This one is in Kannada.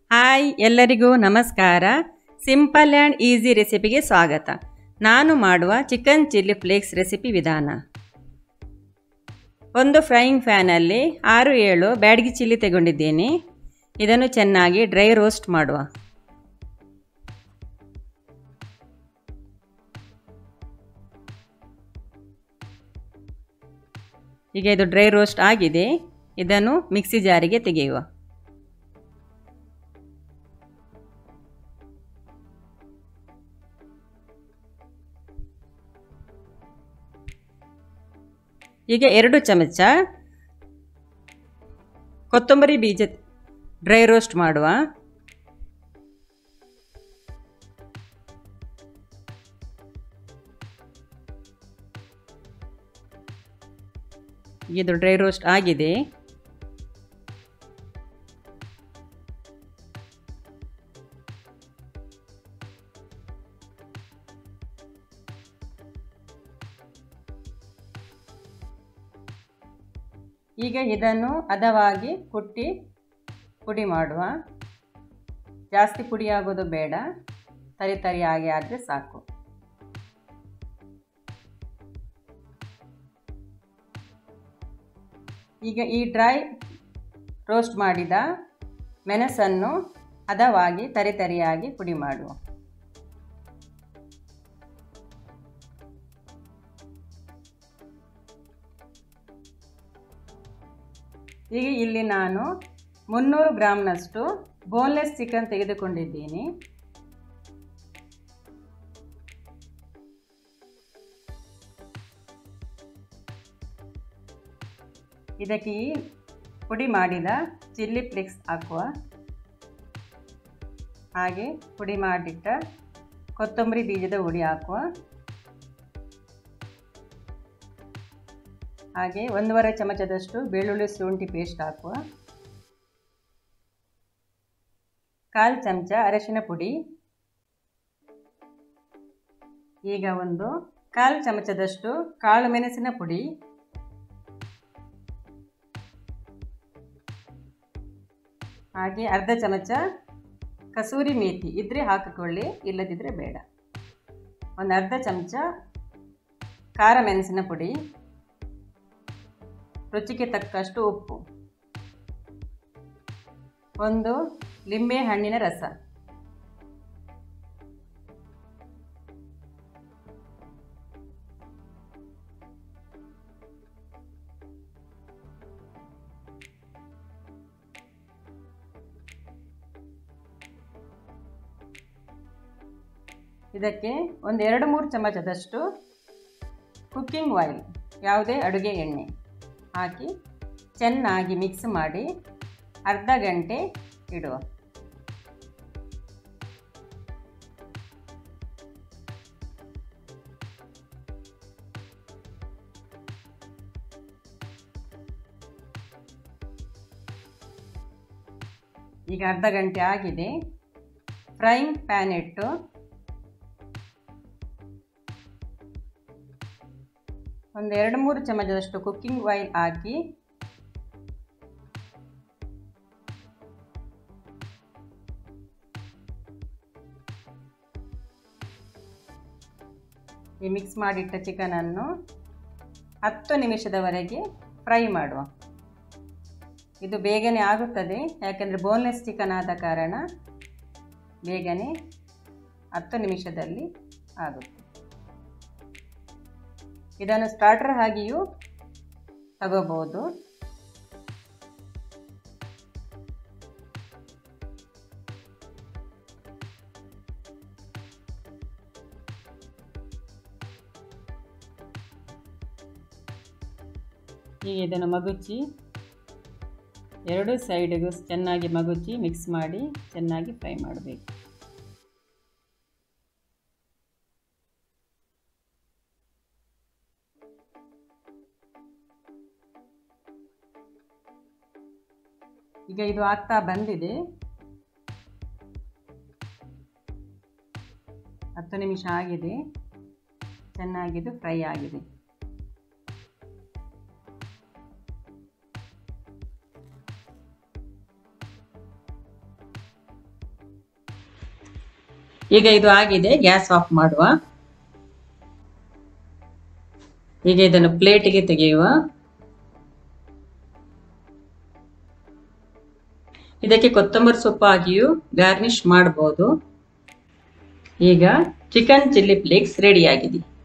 ಹಾಯ್ ಎಲ್ಲರಿಗೂ ನಮಸ್ಕಾರ ಸಿಂಪಲ್ ಆ್ಯಂಡ್ ಈಸಿ ರೆಸಿಪಿಗೆ ಸ್ವಾಗತ ನಾನು ಮಾಡುವ ಚಿಕನ್ ಚಿಲ್ಲಿ ಫ್ಲೇಕ್ಸ್ ರೆಸಿಪಿ ವಿಧಾನ ಒಂದು ಫ್ರೈಯಿಂಗ್ ಫ್ಯಾನಲ್ಲಿ ಆರು ಏಳು ಬ್ಯಾಡಗಿ ಚಿಲ್ಲಿ ತಗೊಂಡಿದ್ದೇನೆ ಇದನ್ನು ಚೆನ್ನಾಗಿ ಡ್ರೈ ರೋಸ್ಟ್ ಮಾಡುವ ಈಗ ಇದು ಡ್ರೈ ರೋಸ್ಟ್ ಆಗಿದೆ ಇದನ್ನು ಮಿಕ್ಸಿ ಜಾರಿಗೆ ತೆಗೆಯುವ ಈಗ ಎರಡು ಚಮಚ ಕೊತ್ತಂಬರಿ ಬೀಜ ಡ್ರೈ ರೋಸ್ಟ್ ಮಾಡುವ ಇದು ಡ್ರೈ ರೋಸ್ಟ್ ಆಗಿದೆ ಈಗ ಇದನ್ನು ಹದವಾಗಿ ಕುಟ್ಟಿ ಪುಡಿ ಮಾಡುವ ಜಾಸ್ತಿ ಪುಡಿ ಆಗೋದು ಬೇಡ ತರಿ ತರಿಯಾಗಿ ಆದರೆ ಸಾಕು ಈಗ ಈ ಡ್ರೈ ರೋಸ್ಟ್ ಮಾಡಿದ ಮೆಣಸನ್ನು ಹದವಾಗಿ ತರಿ ತರಿಯಾಗಿ ಪುಡಿ ಮಾಡುವ ಈಗ ಇಲ್ಲಿ ನಾನು ಮುನ್ನೂರು ಗ್ರಾಮ್ನಷ್ಟು ಬೋನ್ಲೆಸ್ ಚಿಕನ್ ತೆಗೆದುಕೊಂಡಿದ್ದೀನಿ ಇದಕ್ಕೆ ಈ ಪುಡಿ ಮಾಡಿದ ಚಿಲ್ಲಿ ಫ್ಲೇಕ್ಸ್ ಹಾಕುವ ಹಾಗೆ ಪುಡಿ ಮಾಡಿಟ್ಟ ಕೊತ್ತಂಬರಿ ಬೀಜದ ಹುಡಿ ಹಾಕುವ ಹಾಗೆ ಒಂದೂವರೆ ಚಮಚದಷ್ಟು ಬೆಳ್ಳುಳ್ಳಿ ಶುಂಠಿ ಪೇಸ್ಟ್ ಹಾಕುವ ಕಾಲು ಚಮಚ ಅರಶಿನ ಪುಡಿ ಈಗ ಒಂದು ಕಾಲು ಚಮಚದಷ್ಟು ಕಾಳು ಮೆಣಸಿನ ಪುಡಿ ಹಾಗೆ ಅರ್ಧ ಚಮಚ ಕಸೂರಿ ಮೇಥಿ ಇದ್ದರೆ ಹಾಕಿಕೊಳ್ಳಿ ಇಲ್ಲದಿದ್ದರೆ ಬೇಡ ಒಂದು ಅರ್ಧ ಚಮಚ ಖಾರ ಮೆಣಸಿನ ಪುಡಿ ರುಚಿಗೆ ತಕ್ಕಷ್ಟು ಉಪ್ಪು ಒಂದು ಲಿಂಬೆ ಹಣ್ಣಿನ ರಸ ಇದಕ್ಕೆ ಒಂದು ಎರಡು ಮೂರು ಚಮಚದಷ್ಟು ಕುಕ್ಕಿಂಗ್ ಆಯಿಲ್ ಯಾವುದೇ ಅಡುಗೆ ಎಣ್ಣೆ ಹಾಕಿ ಚೆನ್ನಾಗಿ ಮಿಕ್ಸ್ ಮಾಡಿ ಅರ್ಧ ಗಂಟೆ ಇಡುವ ಈಗ ಅರ್ಧ ಗಂಟೆ ಆಗಿದೆ ಫ್ರೈಯಿಂಗ್ ಪ್ಯಾನ್ ಇಟ್ಟು ಒಂದು ಎರಡು ಮೂರು ಚಮಚದಷ್ಟು ಕುಕ್ಕಿಂಗ್ ಆಯಿಲ್ ಹಾಕಿ ಈ ಮಿಕ್ಸ್ ಮಾಡಿಟ್ಟ ಚಿಕನನ್ನು ಹತ್ತು ನಿಮಿಷದವರೆಗೆ ಫ್ರೈ ಮಾಡುವ ಇದು ಬೇಗನೆ ಆಗುತ್ತದೆ ಯಾಕೆಂದರೆ ಬೋನ್ಲೆಸ್ ಚಿಕನ್ ಆದ ಕಾರಣ ಬೇಗನೆ ಹತ್ತು ನಿಮಿಷದಲ್ಲಿ ಆಗುತ್ತೆ ಇದನ್ನು ಸ್ಟಾರ್ಟರ್ ಆಗಿಯೂ ತಗೋಬೋದು ಹೀಗೆ ಇದನ್ನು ಮಗುಚಿ ಎರಡು ಸೈಡಿಗೂ ಚೆನ್ನಾಗಿ ಮಗುಚಿ ಮಿಕ್ಸ್ ಮಾಡಿ ಚೆನ್ನಾಗಿ ಫ್ರೈ ಮಾಡಬೇಕು ಈಗ ಇದು ಆಗ್ತಾ ಬಂದಿದೆ ಹತ್ತು ನಿಮಿಷ ಆಗಿದೆ ಚೆನ್ನಾಗಿದು ಫ್ರೈ ಆಗಿದೆ ಈಗ ಇದು ಆಗಿದೆ ಗ್ಯಾಸ್ ಆಫ್ ಮಾಡುವ ಈಗ ಇದನ್ನು ಪ್ಲೇಟಿಗೆ ತೆಗೆಯುವ ಇದಕ್ಕೆ ಕೊತ್ತಂಬರಿ ಸೊಪ್ಪು ಹಾಕಿಯೂ ಗಾರ್ನಿಶ್ ಮಾಡಬಹುದು ಈಗ ಚಿಕನ್ ಚಿಲ್ಲಿ ಫ್ಲೇಕ್ಸ್ ರೆಡಿಯಾಗಿದೆ